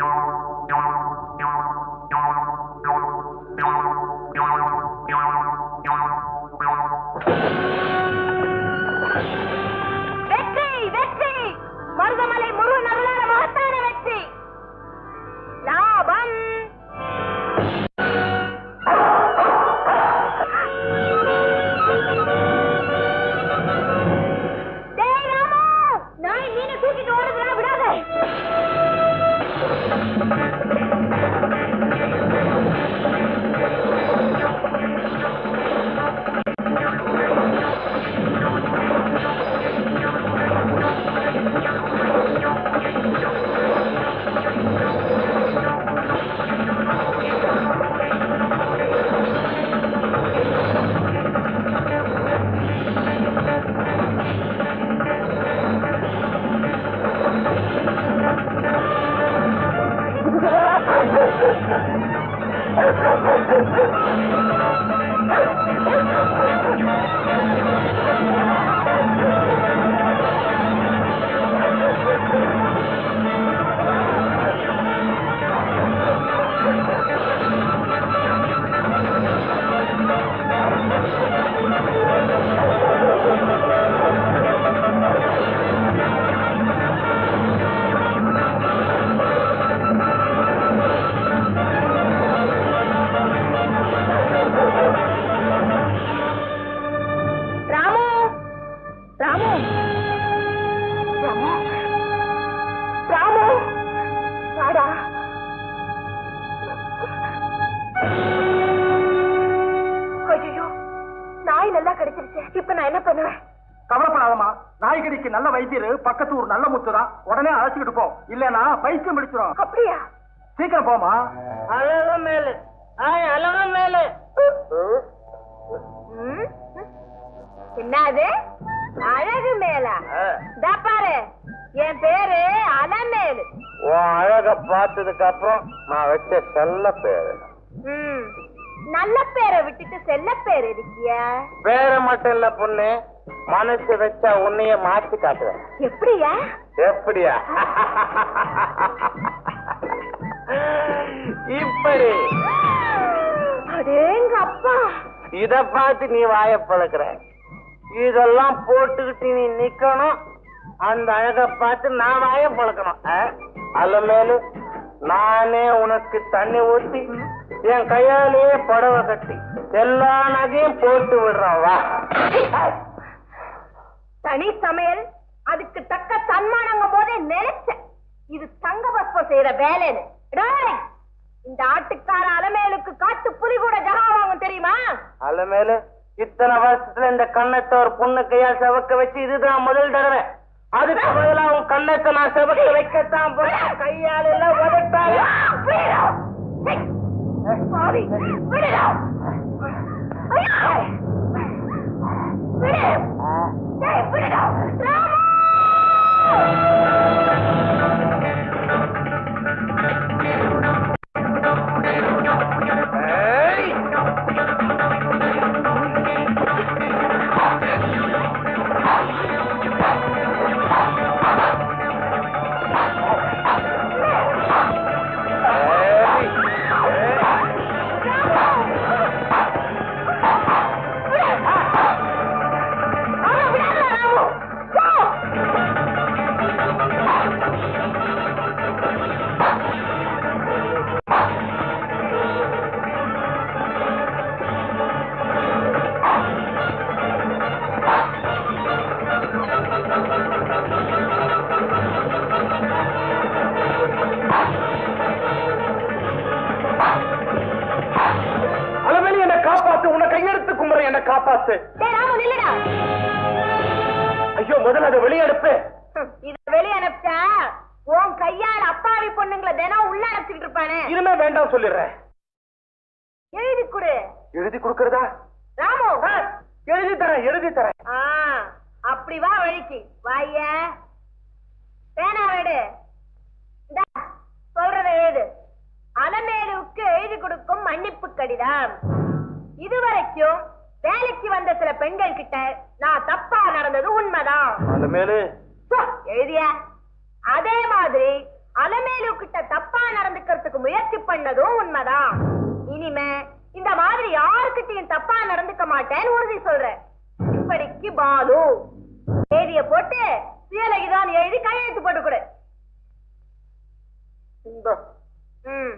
வெற்றி வெற்றி மருதமலை முருகன் அருளான மகத்தான வெற்றி லாபம் டேய் ராமு நாய் மீனை தூக்கிட்டு ஓடுதுடா விடாத ராமு ராமு ராமு ராமு வாடா ஐயோ நாய் நல்லா கிடைச்சிருச்சு இப்ப நான் என்ன பண்ணுவேன் கவலைப்படாதம்மா நாய்கடிக்கு நல்ல வைத்தியர் பக்கத்து ஊர் நல்ல முத்து தான் உடனே அழைச்சிக்கிட்டு போ இல்லனா பைத்தியம் பிடிச்சிரும் அப்படியா சீக்கிரம் போமா அழக மேலு ஆய் அழக மேலு ம்? என்னது அழகு மேலா இதா பாரு என் பேரு அலமேலு உன் அழக பார்த்ததுக்கு அப்புறம் நான் வச்ச செல்ல பேரு ம். நல்ல பேரை விட்டுட்டு செல்ல பேர் இருக்கியா பேரை மட்டும் இல்ல பொண்ணு மனசு வச்சா உன்னைய மாத்தி காட்டுவேன் எப்படியா எப்படியா இப்படி அடேங்க அப்பா இத பார்த்து நீ வாய பழக்கிற இதெல்லாம் போட்டுக்கிட்டு நீ நிக்கணும் அந்த அழக பார்த்து நான் வாய பழக்கணும் அல்ல மேலு நானே உனக்கு தண்ணி ஊத்தி என் கையாலேயே புடவை கட்டி எல்லா நகையும் போட்டு விடுறோம் வா தனி சமையல் அதுக்கு தக்க சன்மானங்கும் போதே நினைச்சேன் இது தங்க பஸ்பம் செய்யற வேலைன்னு டேய், இந்த ஆட்டுக்கார அலமேலுக்கு காட்டு புலி கூட ஜகா வாங்கும் தெரியுமா அல்ல மேலு இத்தனை வருஷத்துல இந்த கண்ணத்தை ஒரு பொண்ணு கையால் செவக்க வச்சு இதுதான் முதல் தடவை அதுக்கு பதிலா உன் கண்ணத்தை நான் செவக்க வைக்கத்தான் போறேன் கையால் எல்லாம் உதட்டாங்க விடுடா. சை. சாரி. விடுடா. ஐயோ. விடு. டேய், விடுடா. ராமு! அவனை விடாத, ராமு. போ. அலமேலி என்ன காப்பாத்து உன்னை கையெடுத்து கும்புற என்ன காப்பாத்து டேய், ராமு, நில்லுடா. ஐயோ முதல்ல அதை வெளியே எடுப்பு ஹம், இத வெளிய அனுப்பிச்சா உன் கையால் அப்பாவி பொண்ணுங்களை தினம் உள்ள அனுப்பிச்சுட்டு இருப்பானே இனிமே வேண்டாம் சொல்லிடுறேன் எழுதி கொடு எழுதி கொடுக்கறதா ராமு எழுதி தரேன் எழுதி தரேன் ஆ அப்படி வா வழிக்கு வாய்யா பேனா வேடு இந்தா, சொல்றத எழுது அலமேலுவுக்கு எழுதி கொடுக்கும் மன்னிப்பு கடிதம் இதுவரைக்கும் வேலைக்கு வந்த சில பெண்கள் கிட்ட நான் தப்பா நடந்தது உண்மைதான் அந்த மேலு சோ, எழுதியா அதே மாதிரி அலமேலு கிட்ட தப்பா சொன்னதும் உண்மைதான் இனிமே இந்த மாதிரி யாருக்கிட்டையும் தப்பா நடந்துக்க மாட்டேன்னு உறுதி சொல்றேன் இப்படிக்கு பாலு தேதிய போட்டு சுயலகிதான் எழுதி கையெழுத்து போட்டு கொடு இந்த ம்.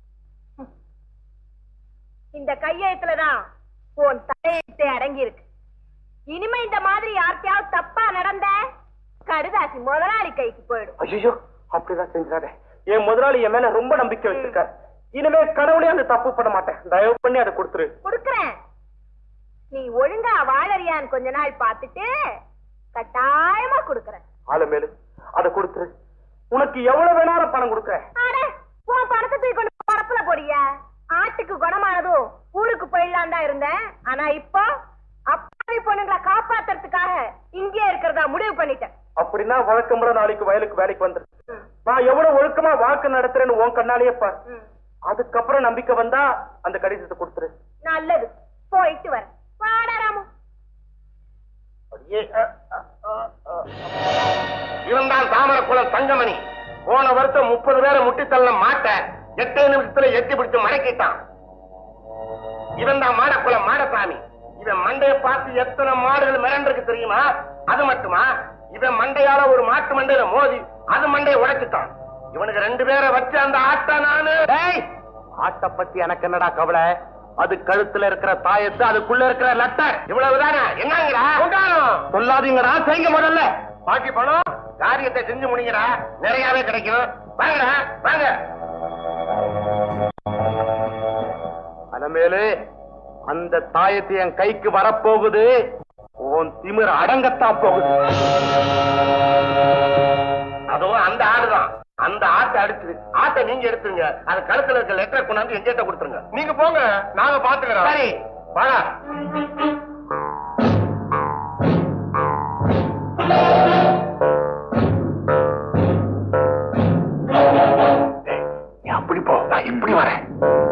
இந்த கையெழுத்துலதான் உன் தலையெழுத்தே அடங்கி இருக்கு இனிமே இந்த மாதிரி யார்கிட்டயாவது தப்பா நடந்த கடுதாசி முதலாளி கைக்கு போயிடும் ஐயோ அப்படிதான் செஞ்சாத என் முதலாளி என் மேல ரொம்ப நம்பிக்கை வச்சிருக்காரு இனிமே கடவுளே அந்த தப்பு பண்ண மாட்டேன் தயவு பண்ணி அதை கொடுத்துரு கொடுக்கறேன் நீ ஒழுங்கா வாழறியான்னு கொஞ்ச நாள் பார்த்துட்டு கட்டாயமா கொடுக்கறேன் ஆளுமேலு அதை கொடுத்துரு உனக்கு எவ்வளவு வேணாலும் பணம் கொடுக்குறேன் அட, உன் பணத்தை தூக்கி கொண்டு பரப்புல போடியா ஆட்டுக்கு குணமானதும் ஊருக்கு போயிடலாம் தான் இருந்தேன் ஆனா இப்போ அப்பாவி பொண்ணுங்களை காப்பாத்துறதுக்காக இங்கே இருக்கிறதா முடிவு பண்ணிட்டேன் அப்படின்னா வழக்கமுறை நாளைக்கு வயலுக்கு வேலைக்கு வந்துரு நான் எவ்வளவு ஒழுக்கமா வாக்கு நடத்துறேன்னு உன் கண்ணாலேயே பார் ம். அதுக்கப்புறம் நம்பிக்கை வந்தா அந்த கடிதத்தை கொடுத்துரு நல்லது போயிட்டு வரேன் வாடா ராமு அப்படியே, அ, அ, அ, அ. இவன் தான் தாமரக்குளம் தங்கமணி போன வருஷம் முப்பது பேரை முட்டி தள்ள மாட்ட எட்டே நிமிஷத்துல எட்டி பிடிச்சு மடக்கிட்டான் இவன் தான் மாடக்குளம் மாடசாமி இவன் மண்டைய பார்த்து எத்தனை மாடுகள் மிரண்டிருக்கு தெரியுமா அது மட்டுமா இவன் மண்டையால ஒரு மாட்டு மண்டையில மோதி அது மண்டையை உடைச்சிட்டான் இவனுக்கு ரெண்டு பேரை வச்சு அந்த ஆட்டை நானு டேய், ஆட்டை பத்தி எனக்கு என்னடா கவலை அது கழுத்துல இருக்கிற தாயத்து அதுக்குள்ள இருக்கிற லட்டை இவ்வளவுதானே என்னங்கடா சொல்லாதீங்கடா செய்யுங்க முதல்ல பாக்கி பணம் காரியத்தை செஞ்சு முடிங்கடா நிறையவே கிடைக்கும் வாங்கடா வாங்க அலமேலு அந்த தாயத்து என் கைக்கு வரப்போகுது உன் திமிர் அடங்கத்தான் போகுது அதுவும் அந்த ஆடுதான் அந்த ஆட்டை அடிச்சுது ஆட்டை நீங்க எடுத்துங்க அது கழுத்துல இருக்க லெட்டர் கொண்டாந்து எங்கிட்ட கொடுத்துருங்க நீங்க போங்க நாங்க பாத்துக்கிறோம் சரி வாடா நீ அப்படி போ நான் இப்படி வரேன்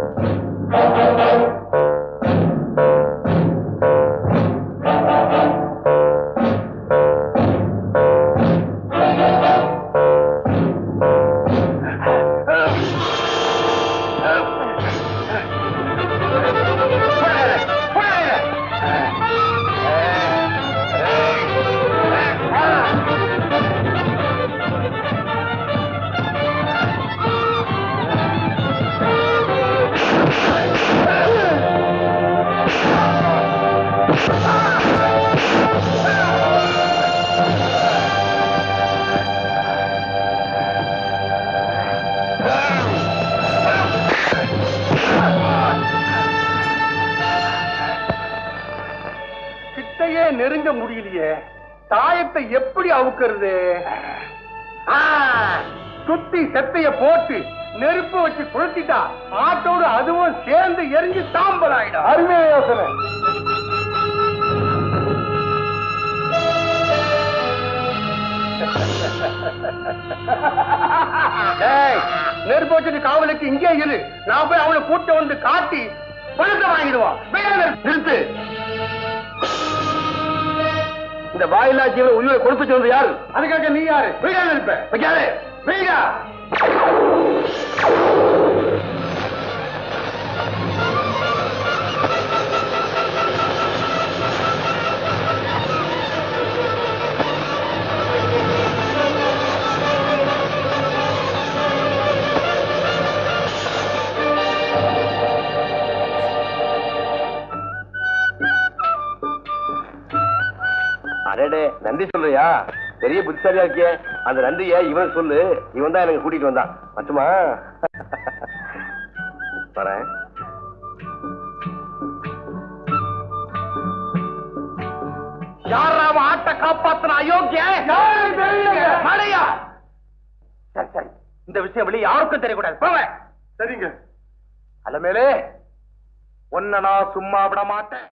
கிட்டையே நெருங்க முடியலையே தாயத்தை எப்படி அவுக்கிறது ஆ, சுத்தி செத்தைய போட்டு நெருப்பு வச்சு கொளுத்திட்டா ஆட்டோடு அதுவும் சேர்ந்து எரிஞ்சு சாம்பல் ஆயிடும் அருமையா யோசனை டேய், நெருப்பு வச்சுட்டு காவலுக்கு இங்கே இரு நான் போய் அவனை கூட்ட வந்து காட்டி பணத்தை வாங்கிடுவான் வேற நெருப்பு. நிறுத்து இந்த வாயிலா ஜீவன் உயிரை கொடுத்து சொன்னது யாரு அதுக்காக நீ யாரு வீடா இருப்ப வைக்காதே வீடா அடடே நன்றி சொல்றியா பெரிய புத்திசாலியா இருக்கியே அந்த நன்றிய இவன் சொல்லு இவன் தான் எனக்கு கூட்டிட்டு வந்தான் மட்டுமா வரேன் யார் அவன் ஆட்டை காப்பாத்தின அயோக்கிய மழையா சரி சரி இந்த விஷயம் வெளியே யாருக்கும் தெரியக்கூடாது போவேன் சரிங்க அலமேலே உன்னை நான் சும்மா விட மாட்டேன்